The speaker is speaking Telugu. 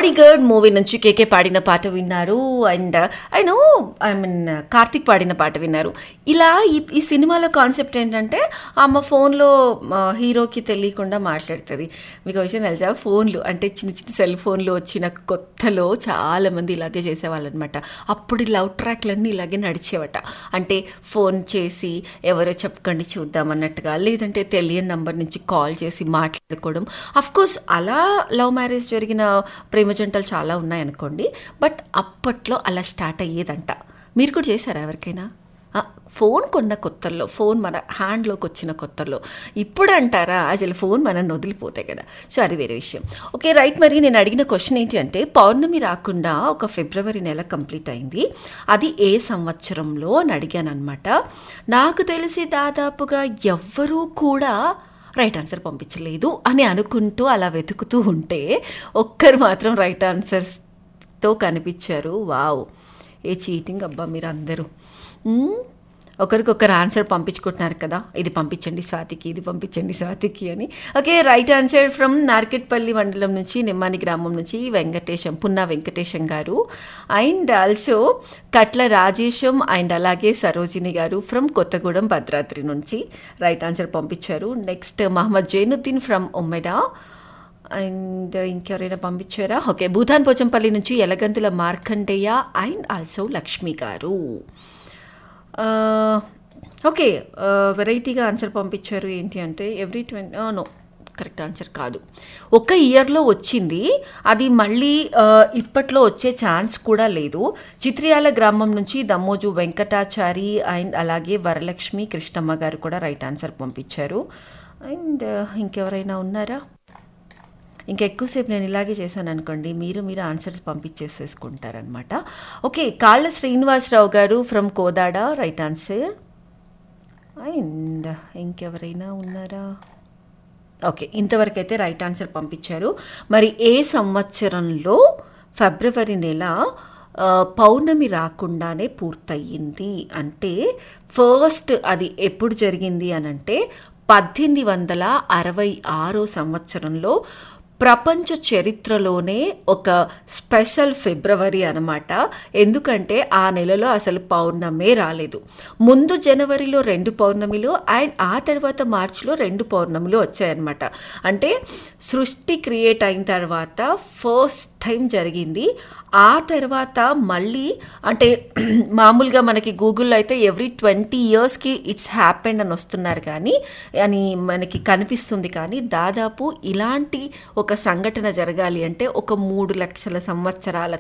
బాడీ గార్డ్ మూవీ నుంచి కేకే పాడిన పాట విన్నారు and I know I mean Karthik పాడిన పాట విన్నారు ఇలా ఈ ఈ సినిమాలో కాన్సెప్ట్ ఏంటంటే అమ్మ ఫోన్లో హీరోకి తెలియకుండా మాట్లాడుతుంది మీకు ఒక విషయం తెలుసా ఫోన్లు అంటే చిన్న చిన్న సెల్ ఫోన్లు వచ్చిన కొత్తలో చాలామంది ఇలాగే చేసేవాళ్ళు అనమాట అప్పుడు లవ్ ట్రాక్లన్నీ ఇలాగే నడిచేవట అంటే ఫోన్ చేసి ఎవరో చెప్పకండి చూద్దాం అన్నట్టుగా లేదంటే తెలియని నంబర్ నుంచి కాల్ చేసి మాట్లాడుకోవడం అఫ్ కోర్స్ అలా లవ్ మ్యారేజ్ జరిగిన ప్రేమ జంటలు చాలా ఉన్నాయనుకోండి బట్ అప్పట్లో అలా స్టార్ట్ అయ్యేదంట మీరు కూడా చేశారా ఎవరికైనా ఆ, ఫోన్ కొన్న కొత్తల్లో ఫోన్ మన హ్యాండ్లోకి వచ్చిన కొత్తల్లో ఇప్పుడు అంటారా అసలు ఫోన్ మనల్ని వదిలిపోతాయి కదా సో అది వేరే విషయం ఓకే రైట్ మరి నేను అడిగిన క్వశ్చన్ ఏంటి అంటే పౌర్ణమి రాకుండా ఒక ఫిబ్రవరి నెల కంప్లీట్ అయింది అది ఏ సంవత్సరంలో అని అడిగాను అనమాట నాకు తెలిసి దాదాపుగా ఎవ్వరూ కూడా రైట్ ఆన్సర్ పంపించలేదు అని అనుకుంటూ అలా వెతుకుతూ ఉంటే ఒక్కరు మాత్రం రైట్ ఆన్సర్స్తో కనిపించారు వావ్ ఏ చీటింగ్ అబ్బా మీరు అందరూ మ్మ్? ఒకరికొకరు ఆన్సర్ పంపించుకుంటున్నారు కదా ఇది పంపించండి స్వాతికి ఇది పంపించండి స్వాతికి అని ఓకే రైట్ ఆన్సర్ ఫ్రమ్ నార్కెట్పల్లి మండలం నుంచి నిమ్మాని గ్రామం నుంచి Venkatesam Punna Venkatesam garu and also Katla Rajesam and అలాగే సరోజిని గారు ఫ్రమ్ కొత్తగూడెం భద్రాద్రి నుంచి రైట్ ఆన్సర్ పంపించారు next Mohammed Zainuddin from Ummeda and ఇంకెవరైనా పంపించారా ఓకే భూతాన్ పోచంపల్లి నుంచి ఎలగంతుల మార్కండేయ అండ్ ఆల్సో లక్ష్మి గారు ఆ, ఓకే ఆ, వెరైటీగా ఆన్సర్ పంపించారు ఏంటి అంటే every twenty no correct answer కాదు ఒక ఇయర్లో వచ్చింది అది మళ్ళీ ఆ, ఇప్పట్లో వచ్చే ఛాన్స్ కూడా లేదు చిత్రియాల గ్రామం నుంచి దమ్మోజు వెంకటాచారి అండ్ అలాగే వరలక్ష్మి కృష్ణమ్మ గారు కూడా రైట్ ఆన్సర్ పంపించారు అండ్ ఇంకెవరైనా ఉన్నారా ఇంకా ఎక్కువసేపు నేను ఇలాగే చేశాను అనుకోండి మీరు మీరు answers పంపించేసేసుకుంటారనమాట okay Kalla Srinivasarao garu from Kodad right answer and ఇంకెవరైనా ఉన్నారా ఓకే ఇంతవరకు అయితే రైట్ ఆన్సర్ పంపించారు మరి ఏ సంవత్సరంలో ఫిబ్రవరి నెల ఆ, పౌర్ణమి రాకుండానే పూర్తయింది అంటే ఫస్ట్ అది ఎప్పుడు జరిగింది అని అంటే పద్దెనిమిది వందల అరవై ఆరో సంవత్సరంలో ప్రపంచ చరిత్రలోనే ఒక స్పెషల్ ఫిబ్రవరి అనమాట ఎందుకంటే ఆ నెలలో అసలు పౌర్ణమే రాలేదు ముందు జనవరిలో రెండు పౌర్ణమిలు అండ్ ఆ తర్వాత మార్చిలో రెండు పౌర్ణములు వచ్చాయన్నమాట అంటే సృష్టి క్రియేట్ అయిన తర్వాత ఫస్ట్ టైం జరిగింది ఆ తర్వాత మళ్ళీ అంటే మామూలుగా మనకి గూగుల్లో అయితే ఎవ్రీ ట్వంటీ ఇయర్స్కి ఇట్స్ హ్యాపెండ్ అని వస్తున్నారు కానీ అని మనకి కనిపిస్తుంది కానీ దాదాపు ఇలాంటి ఒక సంఘటన జరగాలి అంటే ఒక మూడు లక్షల సంవత్సరాల